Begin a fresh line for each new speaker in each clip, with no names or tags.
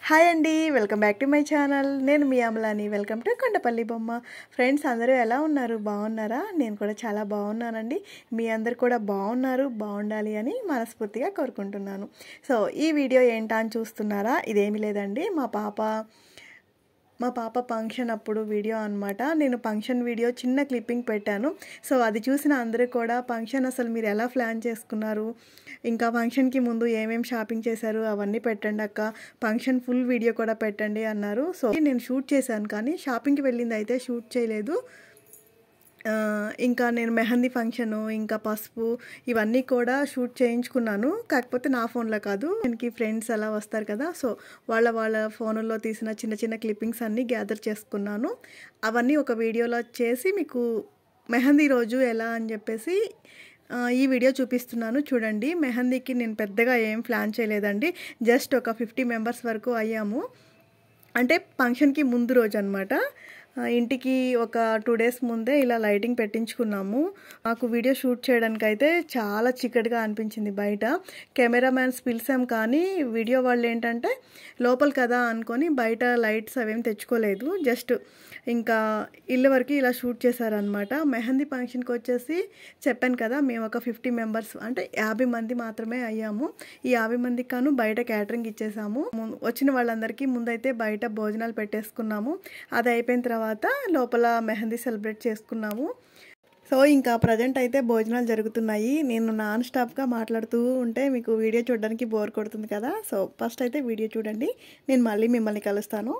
Hi అండి welcome back to my channel నేను మీ అమలాని welcome to Kondapalli Bomma friends అందరూ ఎలా ఉన్నారు బాగున్నారా నేను కూడా చాలా బాగున్నానండి మీ అందరు కూడా బాగున్నారు బాగుండాలి అని మనస్ఫూర్తిగా కోరుకుంటున్నాను సో ఈ వీడియో ఏంటా అని చూస్తున్నారా ఇదేమీ లేదండి మా పాప మా పాప ఫంక్షన్ అప్పుడు వీడియో అనమాట నేను ఫంక్షన్ వీడియో చిన్న క్లిప్పింగ్ పెట్టాను సో అది చూసిన అందరూ కూడా ఫంక్షన్ అసలు మీరు ఎలా ప్లాన్ చేసుకున్నారు ఇంకా ఫంక్షన్కి ముందు ఏమేమి షాపింగ్ చేశారు అవన్నీ పెట్టండి అక్క ఫంక్షన్ ఫుల్ వీడియో కూడా పెట్టండి అన్నారు సో నేను షూట్ చేశాను కానీ షాపింగ్కి వెళ్ళింది అయితే షూట్ చేయలేదు ఆ, ఇంకా నేను మెహందీ ఫంక్షను ఇంకా పసుపు ఇవన్నీ కూడా షూట్ చేయించుకున్నాను కాకపోతే నా ఫోన్లో కాదు మనకి ఫ్రెండ్స్ అలా వస్తారు కదా సో వాళ్ళ వాళ్ళ ఫోన్లో తీసిన చిన్న చిన్న క్లిప్పింగ్స్ అన్నీ గ్యాదర్ చేసుకున్నాను అవన్నీ ఒక వీడియోలో చేసి మీకు మెహందీ రోజు ఎలా అని చెప్పేసి ఆ, ఈ వీడియో చూపిస్తున్నాను చూడండి మెహందీకి నేను పెద్దగా ఏం ప్లాన్ చేయలేదండి జస్ట్ ఒక ఫిఫ్టీ మెంబర్స్ వరకు అయ్యాము అంటే ఫంక్షన్కి ముందు రోజు అనమాట ఇంటికి ఒక టూ డేస్ ముందే ఇలా లైటింగ్ పెట్టించుకున్నాము మాకు వీడియో షూట్ చేయడానికి అయితే చాలా చిక్కటిగా అనిపించింది బయట కెమెరామ్యాన్స్ పిలిచాం కానీ వీడియో వాళ్ళు ఏంటంటే లోపల కదా అనుకొని బయట లైట్స్ అవేం తెచ్చుకోలేదు జస్ట్ ఇంకా ఇల్లు వరకు ఇలా షూట్ చేశారనమాట మెహందీ ఫంక్షన్కి వచ్చేసి చెప్పాను కదా మేము ఒక ఫిఫ్టీ మెంబర్స్ అంటే యాభై మంది మాత్రమే అయ్యాము ఈ యాభై మందికి కాను బయట క్యాటరింగ్ ఇచ్చేసాము ము- వచ్చిన వాళ్ళందరికీ ముందైతే బయట భోజనాలు పెట్టేసుకున్నాము అది అయిపోయిన తర్వాత లోపల మెహందీ సెలబ్రేట్ చేసుకున్నాము సో ఇంకా ప్రజెంట్ అయితే భోజనాలు జరుగుతున్నాయి నేను నాన్ స్టాప్గా మాట్లాడుతూ ఉంటే మీకు వీడియో చూడడానికి బోర్ కొడుతుంది కదా సో ఫస్ట్ అయితే వీడియో చూడండి నేను మళ్ళీ మిమ్మల్ని కలుస్తాను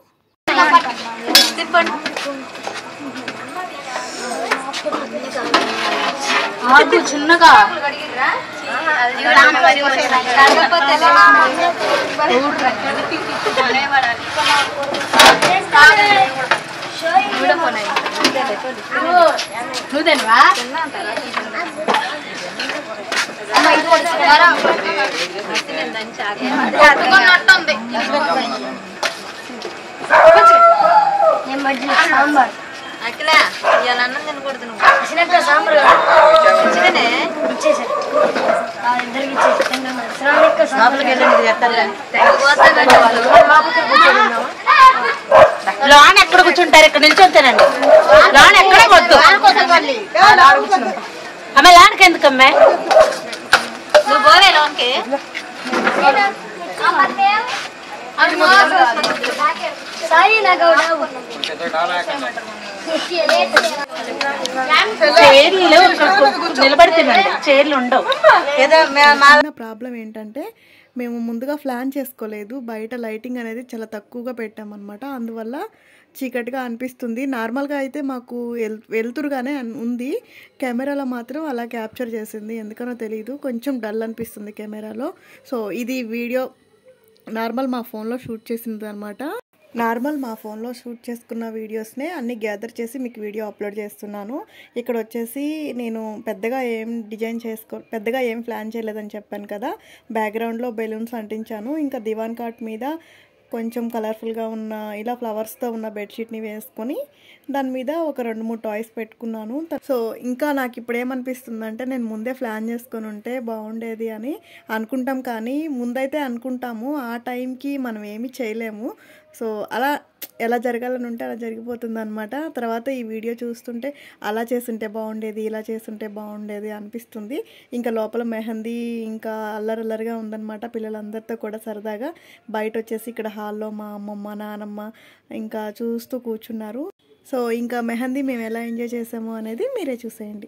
ఆగు చిన్నగా నువ్వు తినవా
సాంబార్
అఖిలా ఇవాళ అన్నం తినకూడదు నువ్వు
వచ్చినట్టు సాంబార్
మంచిగానే
ఇచ్చేసారు ఇద్దరికి ఇచ్చేసి తిన్నాను శ్రావణ ఎక్కువ సాంబార్
లోన్ ఎక్కడ కూర్చుంటారు ఇక్కడ నిల్చొని లోన్ ఎక్కడ వద్దు అమ్మ లోన్కి ఎందుకమ్మే నువ్వు పోవే లోన్కి
సాయి నాకు
చైర్లు నిలబడి తినండి చైర్లు ఉండవు ఏదో
చిన్న ప్రాబ్లం ఏంటంటే మేము ముందుగా ప్లాన్ చేసుకోలేదు బయట లైటింగ్ అనేది చాలా తక్కువగా పెట్టామన్నమాట అందువల్ల చీకటిగా అనిపిస్తుంది నార్మల్గా అయితే మాకు వెల్ వెలుతురుగానే అన్- ఉంది కెమెరాలో మాత్రం అలా క్యాప్చర్ చేసింది ఎందుకనో తెలియదు కొంచెం డల్ అనిపిస్తుంది కెమెరాలో సో ఇది వీడియో నార్మల్ మా ఫోన్లో షూట్ చేసింది అనమాట నార్మల్ మా ఫోన్లో షూట్ చేసుకున్న వీడియోస్నే అన్ని గ్యాదర్ చేసి మీకు వీడియో అప్లోడ్ చేస్తున్నాను ఇక్కడ వచ్చేసి నేను పెద్దగా ఏం డిజైన్ చేసుకో పెద్దగా ఏం ప్లాన్ చేయలేదని చెప్పాను కదా బ్యాక్గ్రౌండ్లో బెలూన్స్ అంటించాను ఇంకా దివాన్ కాట్ మీద కొంచెం కలర్ఫుల్గా ఉన్న ఇలా ఫ్లవర్స్తో ఉన్న బెడ్షీట్ని వేసుకొని దాని మీద ఒక రెండు మూడు టాయ్స్ పెట్టుకున్నాను సో ఇంకా నాకు ఇప్పుడు ఏమనిపిస్తుందంటే నేను ముందే ప్లాన్ చేసుకొని ఉంటే బాగుండేది అని అనుకుంటాం కానీ ముందైతే అనుకుంటాము ఆ టైంకి మనం ఏమీ చేయలేము సో అలా ఎలా జరగాలని ఉంటే అలా జరిగిపోతుంది అనమాట తర్వాత ఈ వీడియో చూస్తుంటే అలా చేస్తుంటే బాగుండేది ఇలా చేస్తుంటే బాగుండేది అనిపిస్తుంది ఇంకా లోపల మెహందీ ఇంకా అల్లరల్లరిగా ఉందన్నమాట పిల్లలందరితో కూడా సరదాగా బయట వచ్చేసి ఇక్కడ హాల్లో మా అమ్మమ్మ నానమ్మ ఇంకా చూస్తూ కూర్చున్నారు సో ఇంకా మెహందీ మేము ఎలా ఎంజాయ్ చేసాము అనేది మీరే చూసేయండి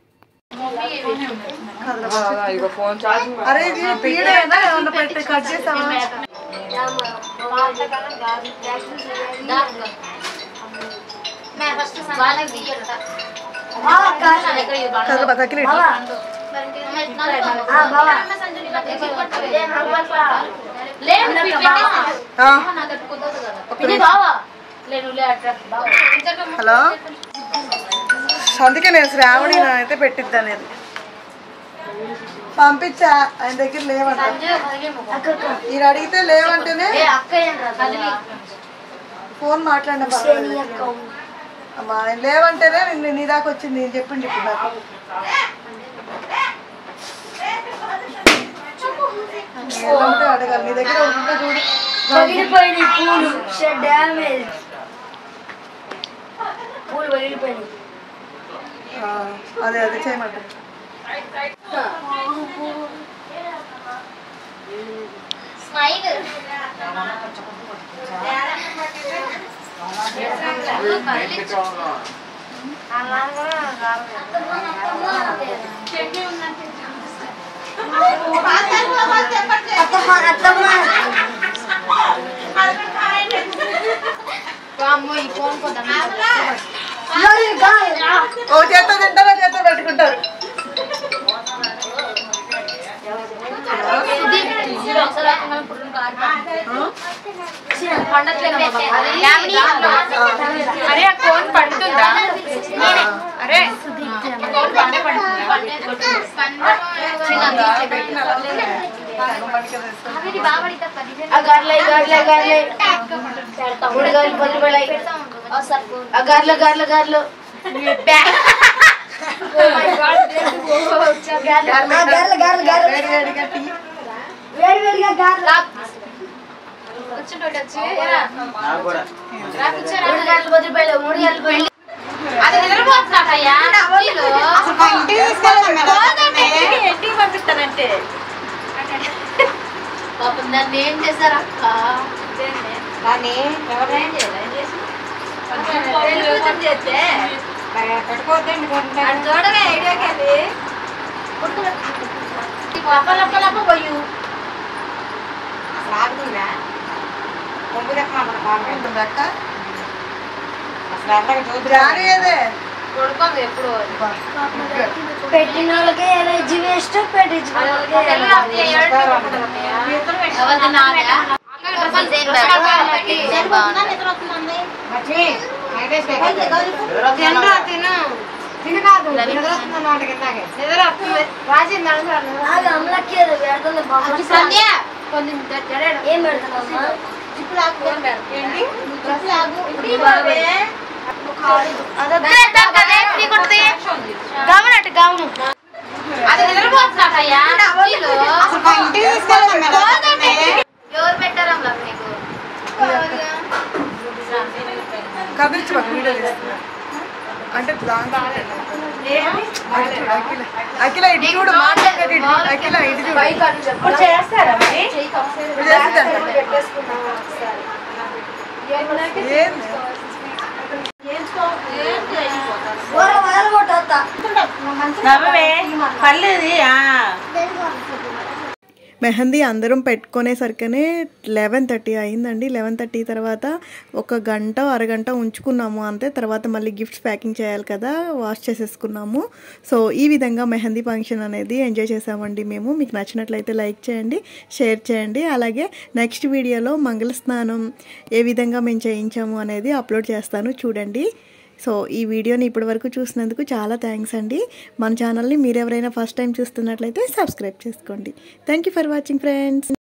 అరే ఇది పీడైనా ఏమన్నా పెట్టి కట్ చేసావా కదా తగిలి హలో అందుకే నేను శ్రావణి అయితే పెట్టిద్దా నేను పంపించా ఆయన దగ్గర లేవంట ఈయన అడిగితే లేవంటేనే ఫోన్ మాట్లాడిన అమ్మా ఆయన లేవంటేనే నేను నీ దాకా వచ్చింది నేను చెప్పింది ఇప్పుడు నాకు ఏదో ఉంటే అడగాలి నీ దగ్గర ఉంటే చూడు
పగిలిపోయినాయి పూలు డ్యామేజ్ పూలు పగిలిపోయినాయి
అదే అదే చేయమంట
అత్తమ్మ అత్తమ్మ
ఓ చేత్తో తింటారా చేత్తో పెట్టుకుంటారు
అరే ఆ కోన్ పడుతుందా అరే కోన్ పండే పడుతుందా
అగార్లే గార్లే గార్లే మూడు గార్లు పగిలిపోయాయి అగార్లు గార్లు గార్లు గార్లు గార్లు గార్లు
వేడివేడిగా టీ
వేడి వేడిగా గార్లు మూడు గార్లు పగిలిపోయాయి మూడు గార్లు పోయి
అది నిద్రపోతున్నాడయ్యా
ఇంటికి పంపిస్తానంటే
పాపం దాన్ని ఏం చేశారు అక్క
దాన్ని ఎవరైనా చేస్తే పెట్టుకోవద్దండి
చూడవే ఐడియాకి అది లప్ప లప్ప లప్ప పోయు
ఆగుతుందా కొంగు చెప్పిన
అక్క
అసలు ఎవరికి చూద్దురా
రానియదే
కొడుకోదు ఎప్పుడు
పెట్టిన వాళ్ళకి ఎలర్జీ వేస్ట్ పెట్టించిన
లక్ష్మి తినరా తిను తిను కాదు నిద్ర వస్తుంది మాట కిందకి నిద్ర వస్తుంది రాసింది
అమ్మలకి పెడుతుంది ఏం పెడుతున్నామ్మా గమనట్టు గమనం
అది నిద్రపోతున్నాడయ్యా అసలు ఇంటికి తీసుకెళ్ళాలి
ఎవరు పెట్టారు అమ్మలా నీకు
కదిలించి మాకు వీడియో చేస్తున్నా అంటే దాంట్లో అటు చూడు, అఖిల అఖిల ఇటు చూడు మాట్లాడేది ఇటు చూడు. అఖిల ఇటు చూడు
చేస్తారా మరి
ఇప్పుడు చేస్తుందంట. ఏంది?
ఊర వదలు కొట్టొస్తా
పర్లేదు
మెహందీ అందరం పెట్టుకునేసరికనే లెవెన్ థర్టీ అయిందండి లెవెన్ థర్టీ తర్వాత ఒక గంట అరగంట ఉంచుకున్నాము అంతే తర్వాత మళ్ళీ గిఫ్ట్స్ ప్యాకింగ్ చేయాలి కదా వాష్ చేసేసుకున్నాము సో ఈ విధంగా మెహందీ ఫంక్షన్ అనేది ఎంజాయ్ చేసామండి మేము మీకు నచ్చినట్లయితే లైక్ చేయండి షేర్ చేయండి అలాగే నెక్స్ట్ వీడియోలో మంగళ స్నానం ఏ విధంగా మేము చేయించాము అనేది అప్లోడ్ చేస్తాను చూడండి సో ఈ వీడియోని ఇప్పటివరకు చూసినందుకు చాలా థ్యాంక్స్ అండి మన ఛానల్ని మీరు ఎవరైనా ఫస్ట్ టైం చూస్తున్నట్లయితే సబ్స్క్రైబ్ చేసుకోండి thank you for watching friends